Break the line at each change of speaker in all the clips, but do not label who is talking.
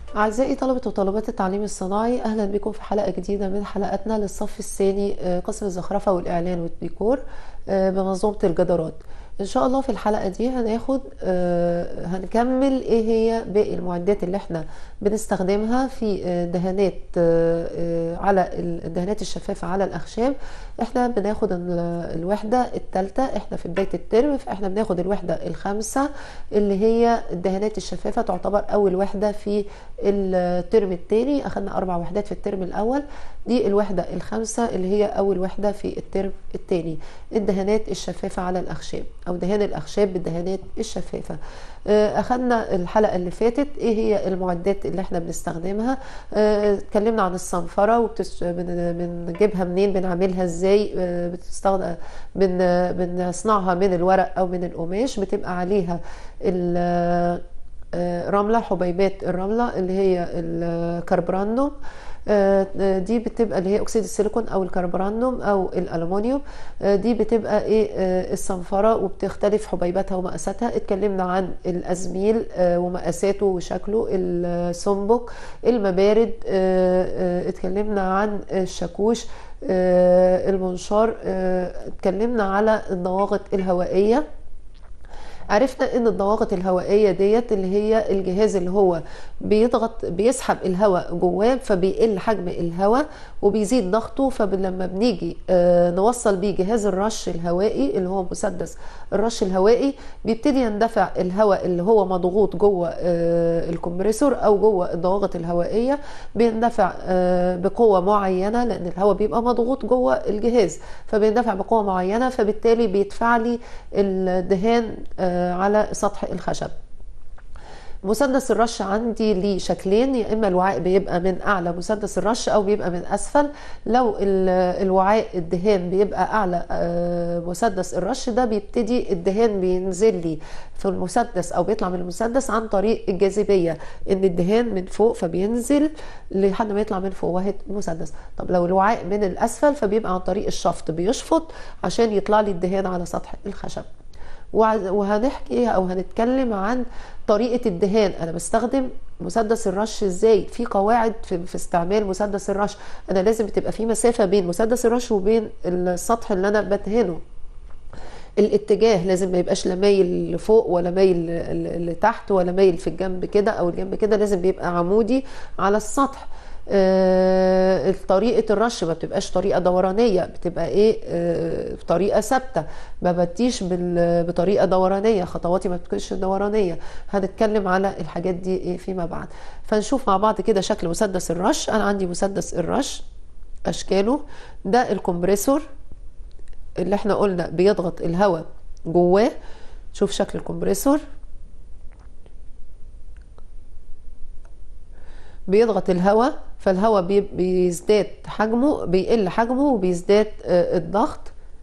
أعزائي طلبة وطالبات التعليم الصناعي أهلا بكم في حلقة جديدة من حلقاتنا للصف الثاني آه، قسم الزخرفة والإعلان والديكور آه، بمنظومة الجدارات إن شاء الله في الحلقة دي هناخد آه، هنكمل إيه هي باقي المعدات اللي احنا بنستخدمها في آه، دهانات آه، آه، على الدهانات الشفافة على الأخشاب احنا بناخد ال- الوحدة الثالثة احنا في بداية الترم فاحنا بناخد الوحدة الخامسة اللي هي الدهانات الشفافة تعتبر أول وحدة في الترم الثاني أخدنا أربع وحدات في الترم الأول دي الوحدة الخامسة اللي هي أول وحدة في الترم الثاني الدهانات الشفافة على الأخشاب أو دهان الأخشاب بالدهانات الشفافة آه، أخدنا الحلقة اللي فاتت إيه هي المعدات اللي احنا بنستخدمها آه، اتكلمنا عن الصنفرة وبتس... بن... بنجيبها منين بنعملها ازاي آه، بتستخدم بن... بنصنعها من الورق أو من القماش بتبقى عليها ال... آه، رملة حبيبات الرملة اللي هي الكربرانوم آه، آه، دي بتبقى اللي هي اكسيد السيليكون او الكربرانوم او الالومنيوم آه، دي بتبقى ايه آه، الصنفره وبتختلف حبيباتها ومقاساتها اتكلمنا عن الازميل آه، ومقاساته وشكله السنبك المبارد آه، آه، اتكلمنا عن الشاكوش آه، المنشار آه، اتكلمنا على الضواغط الهوائيه عرفنا ان الضواغط الهوائيه ديت اللي هي الجهاز اللي هو بيضغط بيسحب الهواء جواه فبيقل حجم الهواء وبيزيد ضغطه فلما بنيجي آه، نوصل بيه جهاز الرش الهوائي اللي هو مسدس الرش الهوائي بيبتدي يندفع الهواء اللي هو مضغوط جوه آه، الكمبريسور او جوه الضواغط الهوائيه بيندفع آه، بقوه معينه لان الهواء بيبقى مضغوط جوه الجهاز فبيندفع بقوه معينه فبالتالي بيدفع لي الدهان آه، على سطح الخشب مسدس الرش عندي ليه شكلين يا اما الوعاء بيبقى من اعلى مسدس الرش او بيبقى من اسفل لو ال- الوعاء الدهان بيبقى اعلى آه، مسدس الرش ده بيبتدي الدهان بينزل لي في المسدس او بيطلع من المسدس عن طريق الجاذبيه ان الدهان من فوق فبينزل لحد ما يطلع من فوهة المسدس طب لو الوعاء من الاسفل فبيبقى عن طريق الشفط بيشفط عشان يطلع لي الدهان على سطح الخشب وع- وهنحكي او هنتكلم عن طريقه الدهان انا بستخدم مسدس الرش ازاي في قواعد في, في استعمال مسدس الرش انا لازم تبقى في مسافه بين مسدس الرش وبين السطح اللي انا بدهنه الاتجاه لازم ما يبقاش لا مايل لفوق ولا مايل ل- ل- لتحت ولا مايل في الجنب كده او الجنب كده لازم بيبقى عمودي على السطح آه، طريقة الرش ما بتبقاش طريقة دورانية بتبقى ايه آه، طريقة ثابتة ما بديش بال- بطريقة دورانية خطواتي ما بتكونش دورانية هنتكلم على الحاجات دي ايه فيما بعد فنشوف مع بعض كده شكل مسدس الرش انا عندي مسدس الرش اشكاله ده الكمبريسور اللي احنا قلنا بيضغط الهواء جواه شوف شكل الكمبريسور بيضغط الهواء فالهواء بي- بيزداد حجمه بيقل حجمه وبيزداد آه، الضغط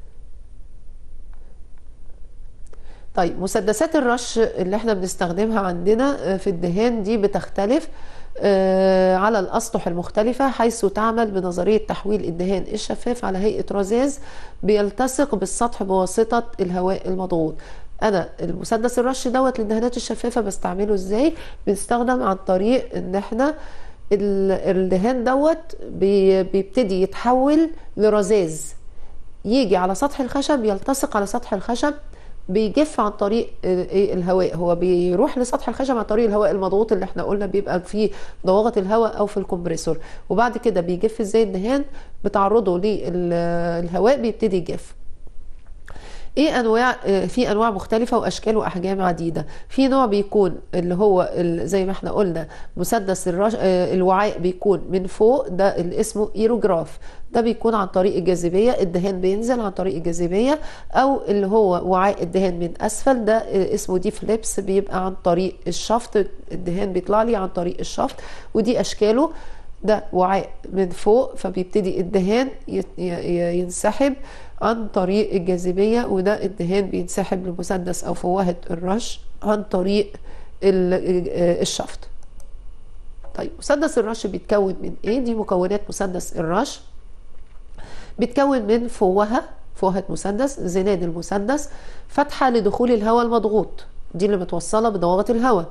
طيب مسدسات الرش اللي احنا بنستخدمها عندنا آه، في الدهان دي بتختلف آه، على الأسطح المختلفة حيث تعمل بنظرية تحويل الدهان الشفاف على هيئة رذاذ بيلتصق بالسطح بواسطة الهواء المضغوط انا المسدس الرش دوت للدهانات الشفافه بستعمله ازاي بنستخدم عن طريق ان احنا ال- الدهان دوت بي- بيبتدي يتحول لرذاذ يجي على سطح الخشب يلتصق على سطح الخشب بيجف عن طريق ال- إيه الهواء هو بيروح لسطح الخشب عن طريق الهواء المضغوط اللي احنا قلنا بيبقى فيه ضواغط الهواء او في الكمبريسور وبعد كده بيجف ازاي الدهان بتعرضه للهواء بيبتدي يجف ايه انواع آه، في انواع مختلفه واشكال واحجام عديده في نوع بيكون اللي هو ال- زي ما احنا قلنا مسدس الرش... آه، الوعاء بيكون من فوق ده اللي اسمه ايروجراف ده بيكون عن طريق الجاذبيه الدهان بينزل عن طريق الجاذبيه او اللي هو وعاء الدهان من اسفل ده آه، اسمه دي فليبس بيبقى عن طريق الشفط الدهان بيطلع لي عن طريق الشفط ودي اشكاله ده وعاء من فوق فبيبتدي الدهان يت- ي- ي- ينسحب عن طريق الجاذبية وده الدهان بينسحب لمسدس أو فوهة الرش عن طريق ال- آه، الشفط طيب مسدس الرش بيتكون من ايه دي مكونات مسدس الرش بيتكون من فوهة فوهة مسدس زناد المسدس فتحة لدخول الهواء المضغوط دي اللي متوصلة بضوابط الهواء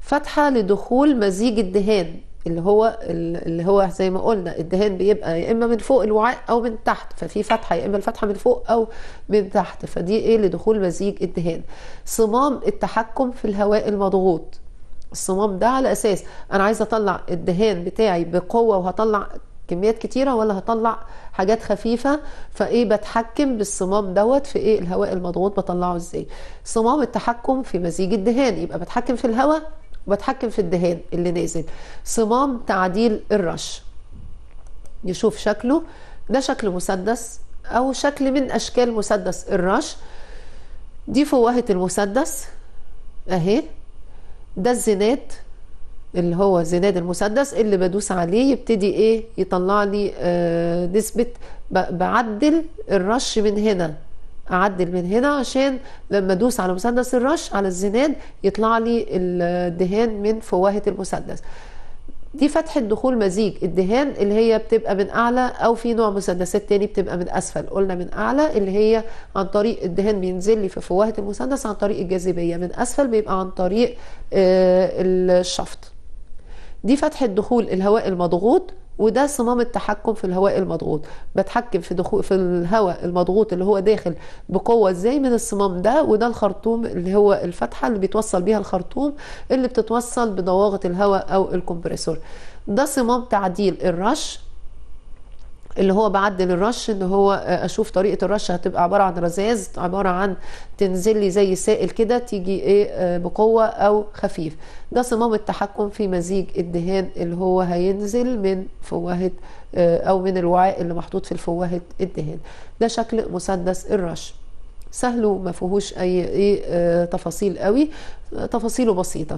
فتحة لدخول مزيج الدهان اللي هو اللي هو زي ما قلنا الدهان بيبقى يا اما من فوق الوعاء او من تحت ففي فتحه يا اما الفتحه من فوق او من تحت فدي ايه لدخول مزيج الدهان صمام التحكم في الهواء المضغوط الصمام ده على اساس انا عايزه اطلع الدهان بتاعي بقوه وهطلع كميات كتيرة ولا هطلع حاجات خفيفة فايه بتحكم بالصمام دوت في ايه الهواء المضغوط بطلعه ازاي صمام التحكم في مزيج الدهان يبقى بتحكم في الهواء وبتحكم في الدهان اللي نازل صمام تعديل الرش نشوف شكله ده شكل مسدس او شكل من اشكال مسدس الرش دي فوهة المسدس اهي ده الزناد اللي هو زناد المسدس اللي بدوس عليه يبتدي ايه يطلع لي آه نسبة بعدل الرش من هنا اعدل من هنا عشان لما ادوس على مسدس الرش على الزناد يطلع لي الدهان من فوهة المسدس دي فتحة دخول مزيج الدهان اللي هي بتبقى من أعلى أو في نوع مسدسات تاني بتبقى من أسفل قلنا من أعلى اللي هي عن طريق الدهان بينزل لي في فوهة المسدس عن طريق الجاذبية من أسفل بيبقى عن طريق الشفط دي فتحة دخول الهواء المضغوط وده صمام التحكم في الهواء المضغوط بتحكم في دخول في الهواء المضغوط اللي هو داخل بقوه ازاي من الصمام ده وده الخرطوم اللي هو الفتحه اللي بيتوصل بيها الخرطوم اللي بتتوصل بضواغه الهواء او الكمبريسور ده صمام تعديل الرش اللي هو بعدل الرش ان هو اشوف طريقه الرش هتبقى عباره عن رذاذ عباره عن تنزل لي زي سائل كده تيجي ايه بقوه او خفيف ده صمام التحكم في مزيج الدهان اللي هو هينزل من فوهه او من الوعاء اللي محطوط في الفوهه الدهان ده شكل مسدس الرش سهل وما فيهوش اي ايه تفاصيل قوي تفاصيله بسيطه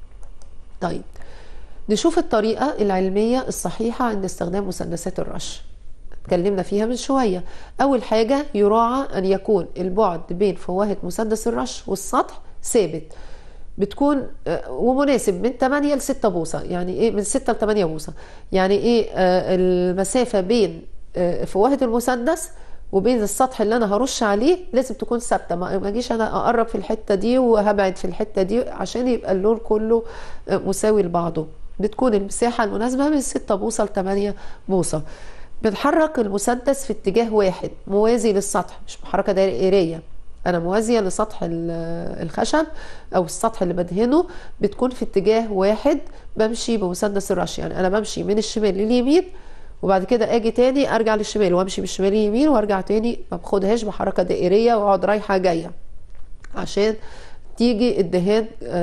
طيب نشوف الطريقه العلميه الصحيحه عند استخدام مسدسات الرش اتكلمنا فيها من شوية أول حاجة يراعى أن يكون البعد بين فوهة مسدس الرش والسطح ثابت بتكون ومناسب من 8 ل 6 بوصة يعني ايه من 6 ل 8 بوصة يعني ايه المسافة بين فوهة المسدس وبين السطح اللي انا هرش عليه لازم تكون ثابته ما اجيش انا اقرب في الحته دي وهبعد في الحته دي عشان يبقى اللون كله مساوي لبعضه بتكون المساحه المناسبه من 6 بوصه ل 8 بوصه بنحرك المسدس في اتجاه واحد موازي للسطح مش محركه دائريه انا موازيه لسطح الخشب او السطح اللي بدهنه بتكون في اتجاه واحد بمشي بمسدس الرش يعني انا بمشي من الشمال لليمين وبعد كده اجي تاني ارجع للشمال وامشي من الشمال لليمين وارجع تاني ما باخدهاش بحركه دائريه واقعد رايحه جايه عشان تيجي الدهان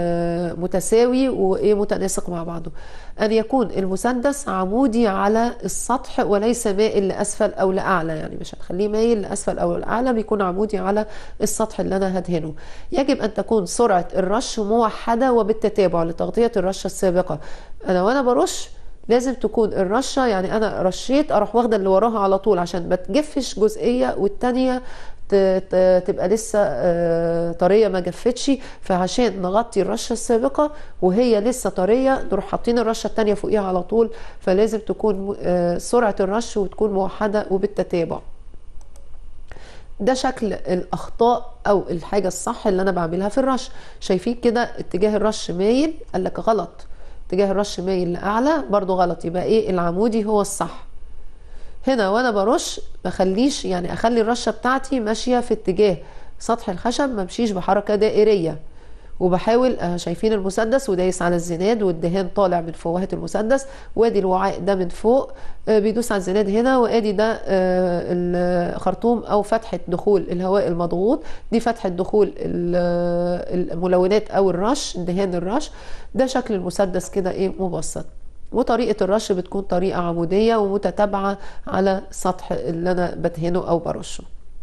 متساوي وايه متناسق مع بعضه ان يكون المسدس عمودي على السطح وليس مائل لاسفل او لاعلى يعني مش هنخليه مايل لاسفل او لاعلى بيكون عمودي على السطح اللي انا هدهنه يجب ان تكون سرعه الرش موحده وبالتتابع لتغطيه الرشه السابقه انا وانا برش لازم تكون الرشه يعني انا رشيت اروح واخده اللي وراها على طول عشان ما تجفش جزئيه والتانيه تبقى لسه طريه ما جفتش فعشان نغطي الرشه السابقه وهي لسه طريه نروح حاطين الرشه الثانيه فوقيها على طول فلازم تكون سرعه الرش وتكون موحده وبالتتابع ده شكل الاخطاء او الحاجه الصح اللي انا بعملها في الرش شايفين كده اتجاه الرش مايل قال لك غلط اتجاه الرش مايل لاعلى برضو غلط يبقى ايه العمودي هو الصح هنا وانا برش بخليش يعني اخلي الرشه بتاعتي ماشيه في اتجاه سطح الخشب ما امشيش بحركه دائريه وبحاول شايفين المسدس ودايس على الزناد والدهان طالع من فوهة المسدس وادي الوعاء ده من فوق بيدوس على الزناد هنا وادي ده الخرطوم او فتحة دخول الهواء المضغوط دي فتحة دخول الملونات او الرش دهان الرش ده شكل المسدس كده ايه مبسط وطريقة الرش بتكون طريقة عمودية ومتتابعة على سطح اللي أنا بدهنه أو برشه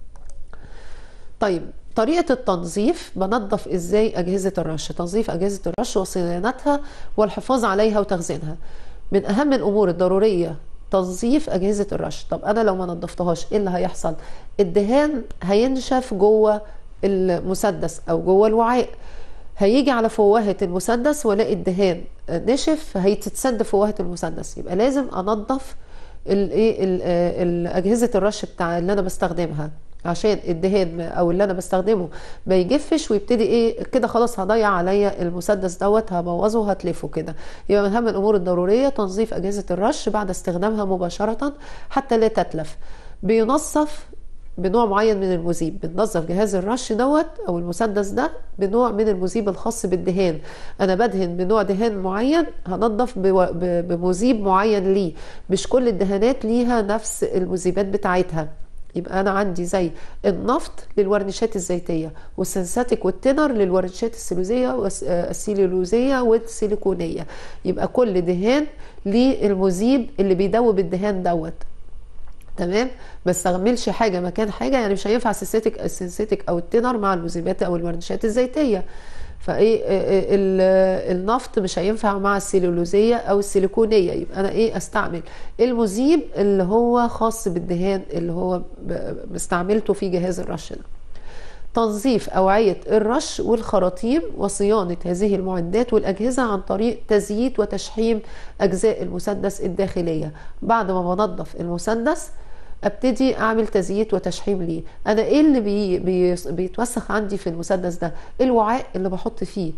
طيب طريقة التنظيف بنظف ازاي أجهزة الرش تنظيف أجهزة الرش وصيانتها والحفاظ عليها وتخزينها من أهم الأمور الضرورية تنظيف أجهزة الرش طب أنا لو ما نظفتهاش إيه اللي هيحصل الدهان هينشف جوه المسدس أو جوه الوعاء هيجي على فوهة المسدس والاقي الدهان نشف هيتسد فوهة المسدس يبقى لازم انظف الايه اجهزه الرش بتاع اللي انا بستخدمها عشان الدهان او اللي انا بستخدمه ما يجفش ويبتدي ايه كده خلاص هضيع عليا المسدس دوت هبوظه هتلفه كده يبقى من اهم الامور الضروريه تنظيف اجهزه الرش بعد استخدامها مباشره حتى لا تتلف بينظف بنوع معين من المذيب بننظف جهاز الرش دوت او المسدس ده بنوع من المذيب الخاص بالدهان انا بدهن بنوع دهان معين هنضف بمذيب معين ليه مش كل الدهانات ليها نفس المذيبات بتاعتها يبقى انا عندي زي النفط للورنيشات الزيتيه والسنساتيك والتنر للورنيشات السلوزيه والسيلولوزيه والسيليكونيه يبقى كل دهان ليه المذيب اللي بيدوب الدهان دوت تمام ما استعملش حاجه مكان حاجه يعني مش هينفع السنسيتك السنسيتك او التنر مع المذيبات او الورنيشات الزيتيه فايه النفط مش هينفع مع السيلولوزيه او السيليكونيه يبقى انا ايه استعمل المذيب اللي هو خاص بالدهان اللي هو استعملته في جهاز الرش ده تنظيف أوعية الرش والخراطيم وصيانة هذه المعدات والأجهزة عن طريق تزييت وتشحيم أجزاء المسدس الداخلية بعد ما بنظف المسدس ابتدي اعمل تزييت وتشحيم ليه انا ايه اللي بي بي بيتوسخ عندي في المسدس ده الوعاء اللي بحط فيه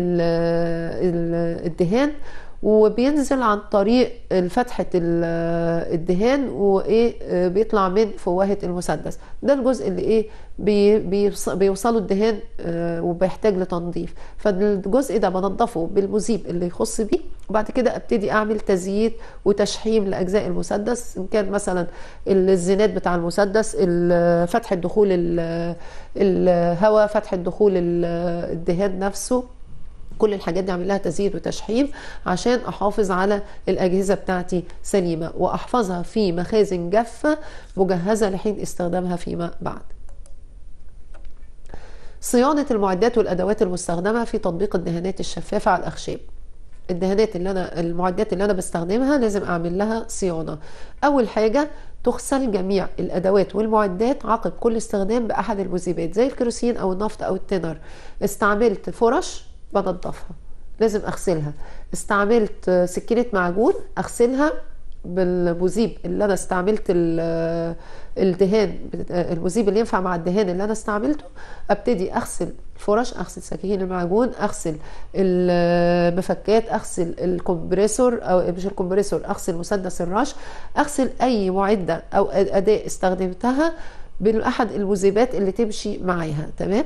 الدهان وبينزل عن طريق فتحة الدهان وايه بيطلع من فوهة المسدس ده الجزء اللي ايه بي بيوصلوا الدهان وبيحتاج لتنظيف فالجزء ده بنضفه بالمذيب اللي يخص بيه وبعد كده ابتدي اعمل تزييت وتشحيم لاجزاء المسدس ان كان مثلا الزناد بتاع المسدس فتح الدخول الهواء فتح الدخول الدهان نفسه كل الحاجات دي اعمل لها تزييت وتشحيم عشان احافظ على الاجهزه بتاعتي سليمه واحفظها في مخازن جافه مجهزه لحين استخدامها فيما بعد صيانه المعدات والادوات المستخدمه في تطبيق الدهانات الشفافه على الاخشاب الدهانات اللي انا المعدات اللي انا بستخدمها لازم اعمل لها صيانه اول حاجه تغسل جميع الادوات والمعدات عقب كل استخدام باحد المذيبات زي الكيروسين او النفط او التنر استعملت فرش بنضفها لازم اغسلها استعملت سكينه معجون اغسلها بالمذيب اللي انا استعملت الدهان المذيب اللي ينفع مع الدهان اللي انا استعملته ابتدي اغسل الفرش اغسل سكاكين المعجون اغسل المفكات اغسل الكمبريسور او مش الكمبريسور اغسل مسدس الرش اغسل اي معده او اداه استخدمتها باحد المذيبات اللي تمشي معاها تمام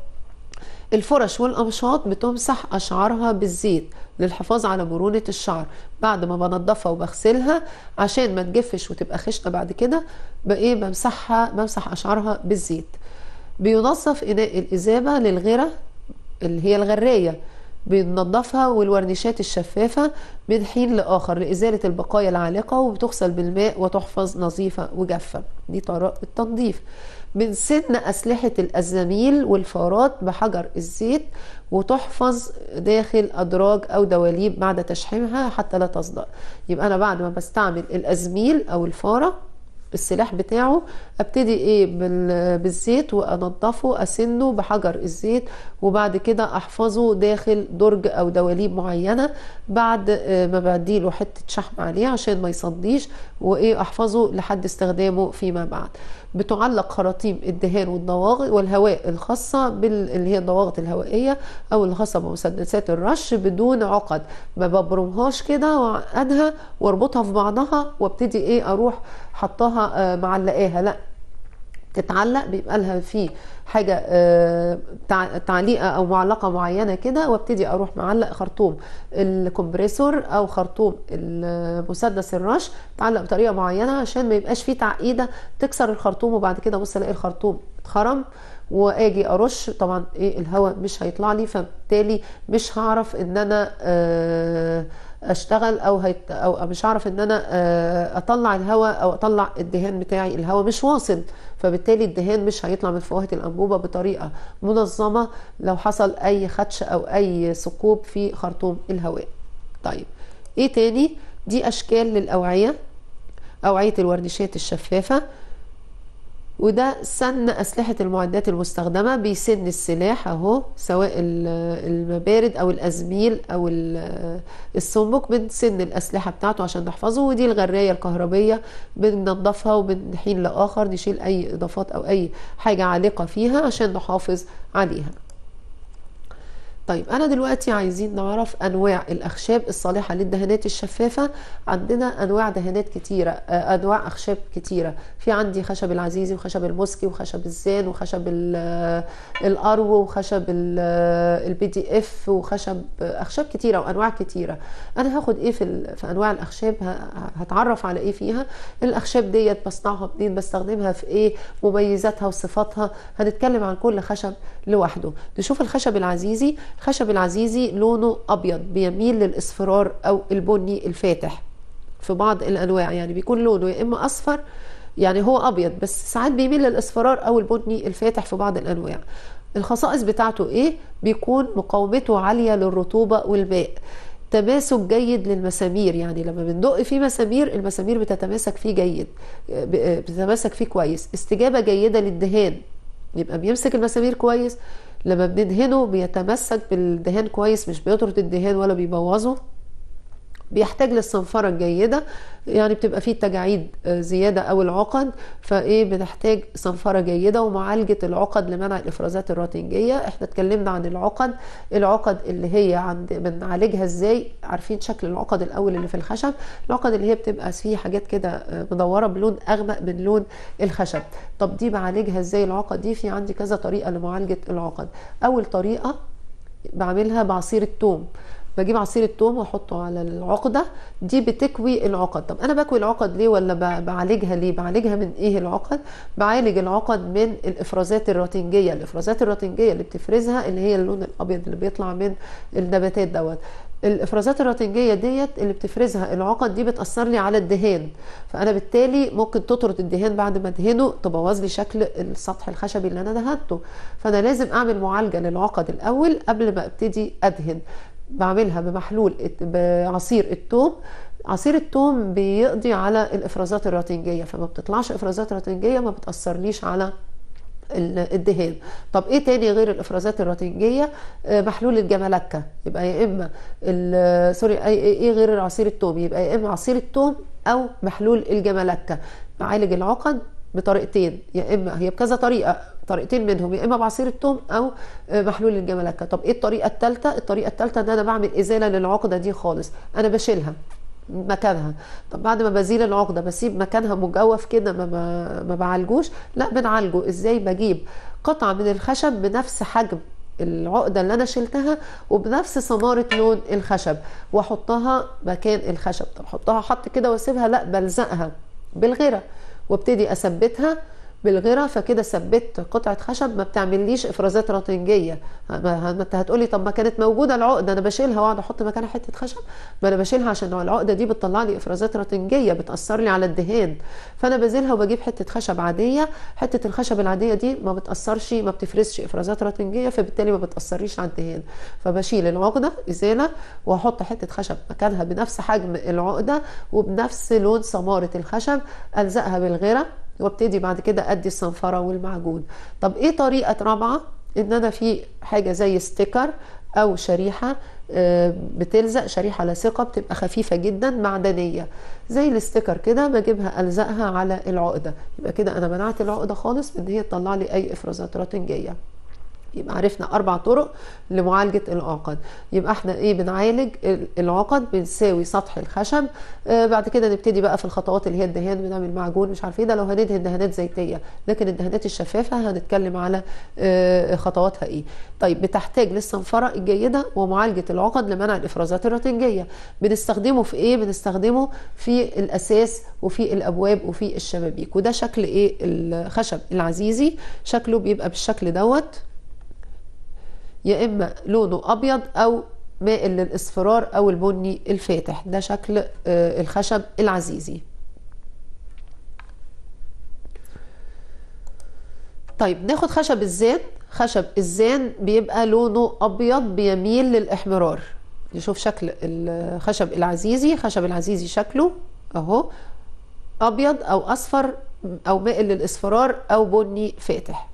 الفرش والأمشاط بتمسح أشعارها بالزيت للحفاظ على مرونة الشعر بعد ما بنضفها وبغسلها عشان ما تجفش وتبقى خشنة بعد كده بإيه بمسحها بمسح أشعارها بالزيت بينظف إناء الإزابة للغرة اللي هي الغراية بننضفها والورنيشات الشفافة من حين لآخر لإزالة البقايا العالقة وبتغسل بالماء وتحفظ نظيفة وجافة دي طرق التنظيف من سن أسلحة الأزاميل والفارات بحجر الزيت وتحفظ داخل أدراج أو دواليب بعد تشحيمها حتى لا تصدأ يبقى أنا بعد ما بستعمل الأزميل أو الفارة السلاح بتاعه ابتدي ايه بالزيت وانضفه اسنه بحجر الزيت وبعد كده احفظه داخل درج او دواليب معينه بعد ما بديله حته شحم عليه عشان ما يصديش وايه احفظه لحد استخدامه فيما بعد بتعلق خراطيم الدهان والضواغط والهواء الخاصه بال اللي هي الضواغط الهوائيه او الخاصه بمسدسات الرش بدون عقد ما ببرمهاش كده واعقدها واربطها في بعضها وابتدي ايه اروح حطاها معلقاها لا تتعلق بيبقى لها في حاجه تعليقه او معلقه معينه كده وابتدي اروح معلق خرطوم الكمبريسور او خرطوم المسدس الرش تعلق بطريقه معينه عشان ما يبقاش فيه تعقيده تكسر الخرطوم وبعد كده بص الاقي الخرطوم اتخرم واجي ارش طبعا ايه الهواء مش هيطلع لي فبالتالي مش هعرف ان انا اشتغل او هيت او مش هعرف ان انا اطلع الهواء او اطلع الدهان بتاعي الهواء مش واصل فبالتالي الدهان مش هيطلع من فوهة الأنبوبة بطريقة منظمة لو حصل أي خدش أو أي ثقوب في خرطوم الهواء طيب إيه تاني دي أشكال للأوعية أوعية الورنيشات الشفافة وده سن أسلحة المعدات المستخدمة بيسن السلاح أهو سواء المبارد أو الأزميل أو السنبك بنسن الأسلحة بتاعته عشان نحفظه ودي الغراية الكهربية بننضفها ومن حين لآخر نشيل أي إضافات أو أي حاجة عالقة فيها عشان نحافظ عليها طيب انا دلوقتي عايزين نعرف انواع الاخشاب الصالحه للدهانات الشفافه عندنا انواع دهانات كتيره انواع اخشاب كتيره في عندي خشب العزيزي وخشب المسكي وخشب الزان وخشب الارو وخشب البي دي اف وخشب اخشاب كتيره وانواع كتيره انا هاخد ايه في, في انواع الاخشاب هتعرف على ايه فيها الاخشاب ديت بصنعها منين بستخدمها في ايه مميزاتها وصفاتها هنتكلم عن كل خشب لوحده نشوف الخشب العزيزي الخشب العزيزي لونه ابيض بيميل للاصفرار او البني الفاتح في بعض الانواع يعني بيكون لونه يا اما اصفر يعني هو ابيض بس ساعات بيميل للاصفرار او البني الفاتح في بعض الانواع الخصائص بتاعته ايه بيكون مقاومته عاليه للرطوبه والماء تماسك جيد للمسامير يعني لما بندق فيه مسامير المسامير بتتماسك فيه جيد بتتماسك فيه كويس استجابه جيده للدهان يبقى بيمسك المسامير كويس لما بندهنه بيتمسك بالدهان كويس مش بيطرد الدهان ولا بيبوظه بيحتاج للصنفرة الجيدة يعني بتبقى فيه تجاعيد زيادة أو العقد فإيه بنحتاج صنفرة جيدة ومعالجة العقد لمنع الإفرازات الراتنجية إحنا اتكلمنا عن العقد العقد اللي هي عند بنعالجها إزاي عارفين شكل العقد الأول اللي في الخشب العقد اللي هي بتبقى فيه حاجات كده مدورة بلون أغمق من لون الخشب طب دي بعالجها إزاي العقد دي في عندي كذا طريقة لمعالجة العقد أول طريقة بعملها بعصير الثوم بجيب عصير الثوم واحطه على العقده دي بتكوي العقد طب انا بكوي العقد ليه ولا بعالجها ليه بعالجها من ايه العقد بعالج العقد من الافرازات الراتنجيه الافرازات الراتنجيه اللي بتفرزها اللي هي اللون الابيض اللي بيطلع من النباتات دوت الافرازات الراتنجيه ديت اللي بتفرزها العقد دي بتاثر لي على الدهان فانا بالتالي ممكن تطرد الدهان بعد ما ادهنه تبوظ لي شكل السطح الخشبي اللي انا دهنته فانا لازم اعمل معالجه للعقد الاول قبل ما ابتدي ادهن بعملها بمحلول بعصير الثوم عصير الثوم بيقضي على الافرازات الراتنجيه فما بتطلعش افرازات راتنجيه ما بتاثرليش على الدهان طب ايه تاني غير الافرازات الراتنجيه محلول الجملكه يبقى يا اما سوري ايه غير عصير الثوم يبقى يا اما عصير الثوم او محلول الجملكه بعالج العقد بطريقتين يا اما هي بكذا طريقه طريقتين منهم يا اما بعصير الثوم او محلول الجملكه طب ايه الطريقه الثالثه الطريقه الثالثه ان انا بعمل ازاله للعقده دي خالص انا بشيلها مكانها طب بعد ما بزيل العقده بسيب مكانها مجوف كده ما, ما, ما بعالجوش لا بنعالجه ازاي بجيب قطعه من الخشب بنفس حجم العقدة اللي أنا شلتها وبنفس صمارة لون الخشب وأحطها مكان الخشب طب أحطها حط كده وأسيبها لا بلزقها بالغيرة وابتدي أثبتها بالغيره فكده ثبت قطعه خشب ما بتعمليش افرازات راتنجيه ما انت هتقولي طب ما كانت موجوده العقده انا بشيلها واقعد احط مكانها حته خشب ما انا بشيلها عشان العقده دي بتطلع لي افرازات راتنجيه بتاثر لي على الدهان فانا بزيلها وبجيب حته خشب عاديه حته الخشب العاديه دي ما بتاثرش ما بتفرزش افرازات راتنجيه فبالتالي ما بتاثريش على الدهان فبشيل العقده ازاله واحط حته خشب مكانها بنفس حجم العقده وبنفس لون صماره الخشب الزقها بالغيره وابتدي بعد كده ادي الصنفره والمعجون طب ايه طريقه رابعه ان انا في حاجه زي ستيكر او شريحه بتلزق شريحه لاصقه بتبقى خفيفه جدا معدنيه زي الستيكر كده بجيبها الزقها على العقده يبقى كده انا منعت العقده خالص من هي تطلع لي اي افرازات راتنجيه يبقى عرفنا اربع طرق لمعالجه العقد يبقى احنا ايه بنعالج العقد بنساوي سطح الخشب آه بعد كده نبتدي بقى في الخطوات اللي هي الدهان بنعمل معجون مش عارفين ده لو هندهن دهانات زيتيه لكن الدهانات الشفافه هنتكلم على آه خطواتها ايه طيب بتحتاج للصنفره الجيده ومعالجه العقد لمنع الافرازات الراتنجيه بنستخدمه في ايه بنستخدمه في الاساس وفي الابواب وفي الشبابيك وده شكل ايه الخشب العزيزي شكله بيبقى بالشكل دوت يا اما لونه ابيض او مائل للاصفرار او البني الفاتح ده شكل الخشب العزيزي طيب ناخد خشب الزان خشب الزان بيبقى لونه ابيض بيميل للاحمرار نشوف شكل الخشب العزيزي خشب العزيزي شكله اهو ابيض او اصفر او مائل للاصفرار او بني فاتح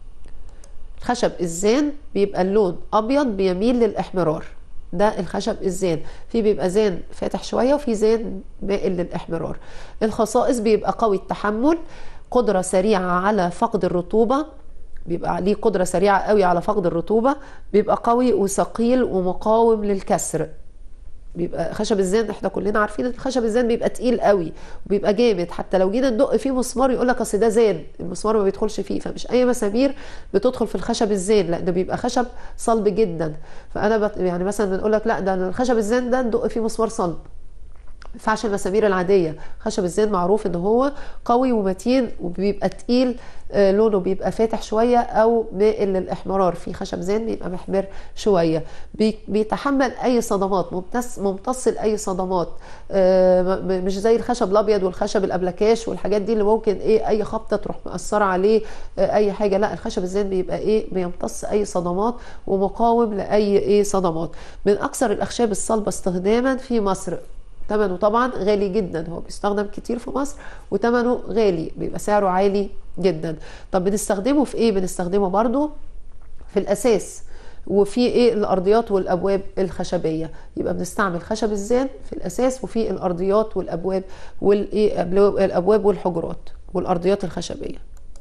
خشب الزان بيبقى اللون ابيض بيميل للاحمرار ده الخشب الزان في بيبقى زان فاتح شويه وفي زان مائل للاحمرار الخصائص بيبقى قوي التحمل قدره سريعه على فقد الرطوبه بيبقى عليه قدره سريعه قوي على فقد الرطوبه بيبقى قوي وثقيل ومقاوم للكسر بيبقى خشب الزان احنا كلنا عارفين ان خشب الزان بيبقى تقيل قوي وبيبقى جامد حتى لو جينا ندق فيه مسمار يقول لك اصل ده زان المسمار ما بيدخلش فيه فمش اي مسامير بتدخل في الخشب الزان لا ده بيبقى خشب صلب جدا فانا بت يعني مثلا بنقول لك لا ده الخشب الزان ده ندق فيه مسمار صلب ينفعش المسامير العادية خشب الزين معروف ان هو قوي ومتين وبيبقى تقيل آه لونه بيبقى فاتح شوية او مائل للاحمرار في خشب زين بيبقى محمر شوية بي بيتحمل اي صدمات ممتص ممتص لاي صدمات آه مش زي الخشب الابيض والخشب الابلكاش والحاجات دي اللي ممكن ايه اي خبطة تروح مأثرة عليه آه اي حاجة لا الخشب الزين بيبقى ايه بيمتص اي صدمات ومقاوم لاي ايه صدمات من اكثر الاخشاب الصلبة استخداما في مصر ثمنه طبعا غالي جدا هو بيستخدم كتير في مصر وثمنه غالي بيبقى سعره عالي جدا طب بنستخدمه في ايه بنستخدمه برضو في الاساس وفي ايه الارضيات والابواب الخشبيه يبقى بنستعمل خشب الزان في الاساس وفي الارضيات والابواب والايه الابواب والحجرات والارضيات الخشبيه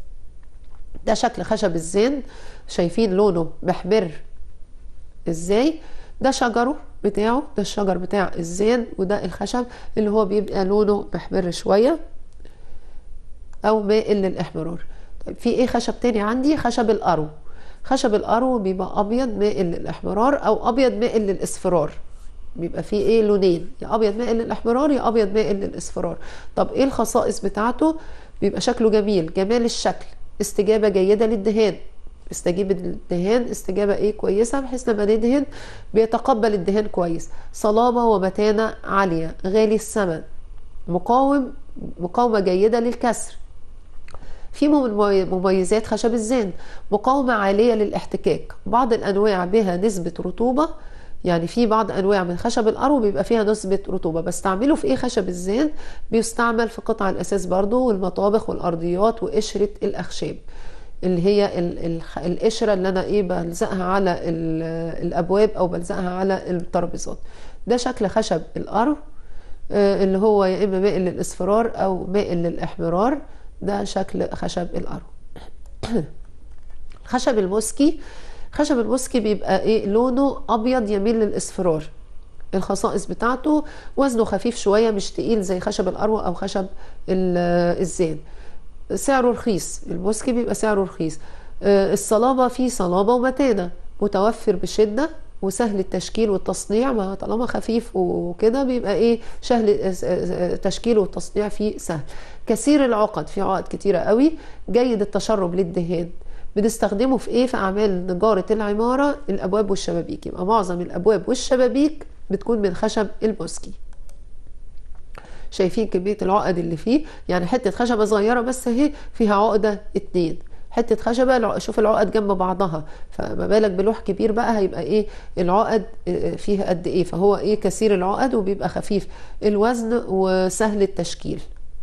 ده شكل خشب الزان شايفين لونه محمر ازاي ده شجره بتاعه ده الشجر بتاع الزان وده الخشب اللي هو بيبقى لونه محمر شوية او مائل للاحمرار طيب في ايه خشب تاني عندي خشب القرو خشب القرو بيبقى ابيض مائل للاحمرار او ابيض مائل للاصفرار بيبقى فيه ايه لونين يا ابيض مائل للاحمرار يا ابيض مائل للاصفرار طب ايه الخصائص بتاعته بيبقى شكله جميل جمال الشكل استجابة جيدة للدهان استجيب الدهان استجابه ايه كويسه بحيث لما ندهن بيتقبل الدهان كويس صلابه ومتانه عاليه غالي الثمن مقاوم مقاومه جيده للكسر في مميزات خشب الزان مقاومه عاليه للاحتكاك بعض الانواع بها نسبه رطوبه يعني في بعض انواع من خشب القرو بيبقى فيها نسبه رطوبه بستعمله في ايه خشب الزان بيستعمل في قطع الاساس برضو والمطابخ والارضيات وقشره الاخشاب اللي هي ال ال القشره اللي انا ايه بلزقها على الابواب او بلزقها على الترابيزات ده شكل خشب القرو آه اللي هو يا اما مائل للاصفرار او مائل للاحمرار ده شكل خشب القرو خشب الموسكي خشب الموسكي بيبقى ايه لونه ابيض يميل للاصفرار الخصائص بتاعته وزنه خفيف شويه مش تقيل زي خشب القرو او خشب الزان سعره رخيص الموسكي بيبقى سعره رخيص الصلابه فيه صلابه ومتانه متوفر بشده وسهل التشكيل والتصنيع ما طالما خفيف وكده بيبقى ايه سهل تشكيله والتصنيع فيه سهل كثير العقد في عقد كتيره قوي جيد التشرب للدهان بنستخدمه في ايه في اعمال نجاره العماره الابواب والشبابيك يبقى معظم الابواب والشبابيك بتكون من خشب الموسكي شايفين كمية العقد اللي فيه يعني حتة خشبة صغيرة بس اهي فيها عقدة اتنين حتة خشبة شوف العقد جنب بعضها فما بالك بلوح كبير بقى هيبقى ايه العقد فيها قد ايه فهو ايه كثير العقد وبيبقى خفيف الوزن وسهل التشكيل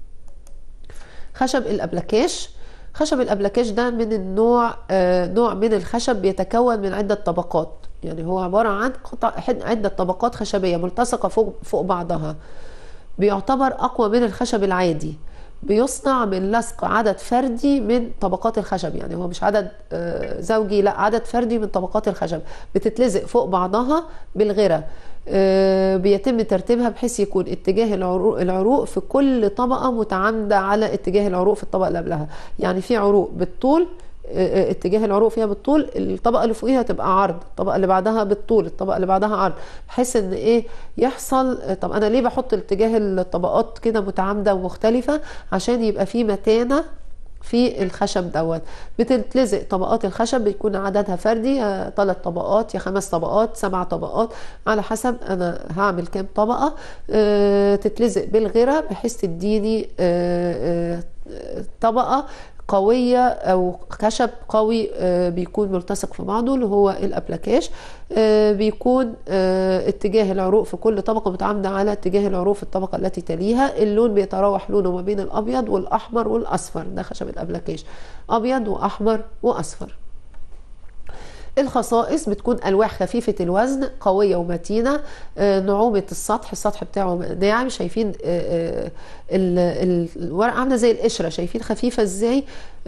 خشب الابلكاش خشب الابلكاش ده من النوع آه نوع من الخشب بيتكون من عدة طبقات يعني هو عبارة عن قطع عدة طبقات خشبية ملتصقة فوق, فوق بعضها بيعتبر أقوى من الخشب العادي بيصنع من لصق عدد فردي من طبقات الخشب يعني هو مش عدد زوجي لا عدد فردي من طبقات الخشب بتتلزق فوق بعضها بالغرة بيتم ترتيبها بحيث يكون اتجاه العروق, العروق في كل طبقة متعامدة على اتجاه العروق في الطبقة اللي قبلها يعني في عروق بالطول اتجاه العروق فيها بالطول الطبقه اللي فوقيها تبقى عرض الطبقه اللي بعدها بالطول الطبقه اللي بعدها عرض بحيث ان ايه يحصل طب انا ليه بحط اتجاه الطبقات كده متعامده ومختلفه عشان يبقى في متانه في الخشب دوت بتتلزق طبقات الخشب بيكون عددها فردي يا ثلاث طبقات يا خمس طبقات سبع طبقات على حسب انا هعمل كام طبقه أه تتلزق بالغيره بحيث تديني أه أه طبقه قوية أو خشب قوي بيكون ملتصق في بعضه اللي هو الأبلكاش بيكون اتجاه العروق في كل طبقة متعامدة على اتجاه العروق في الطبقة التي تليها اللون بيتراوح لونه ما بين الأبيض والأحمر والأصفر ده خشب الأبلكاش أبيض وأحمر وأصفر الخصائص بتكون الواح خفيفه الوزن قويه ومتينه نعومه السطح السطح بتاعه ناعم شايفين الورقه عامله زي القشره شايفين خفيفه ازاي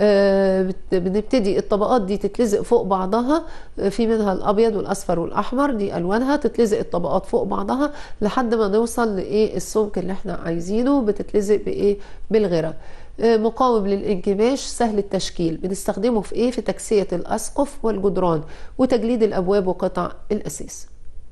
بنبتدي الطبقات دي تتلزق فوق بعضها في منها الابيض والاصفر والاحمر دي الوانها تتلزق الطبقات فوق بعضها لحد ما نوصل لايه السمك اللي احنا عايزينه بتتلزق بايه بالغيره مقاوم للانكماش سهل التشكيل بنستخدمه في ايه في تكسية الاسقف والجدران وتجليد الابواب وقطع الاساس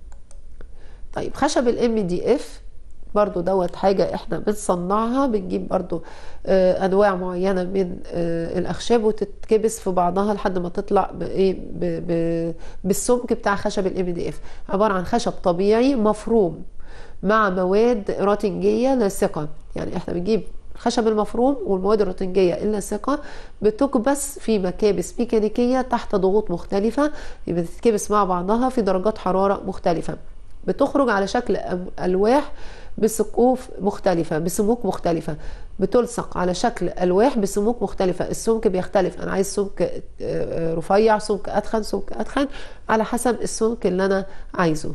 طيب خشب الام دي اف برضو دوت حاجة احنا بنصنعها بنجيب برضو آه انواع معينة من آه الاخشاب وتتكبس في بعضها لحد ما تطلع بايه بالسمك بتاع خشب الام دي اف عبارة عن خشب طبيعي مفروم مع مواد راتنجية لاصقة يعني احنا بنجيب الخشب المفروم والمواد الروتنجية اللاصقة بتكبس في مكابس ميكانيكية تحت ضغوط مختلفة يبقى بتتكبس مع بعضها في درجات حرارة مختلفة بتخرج على شكل ألواح بسقوف مختلفة بسموك مختلفة بتلصق على شكل ألواح بسموك مختلفة السمك بيختلف أنا عايز سمك رفيع سمك أتخن سمك أتخن على حسب السمك اللي أنا عايزه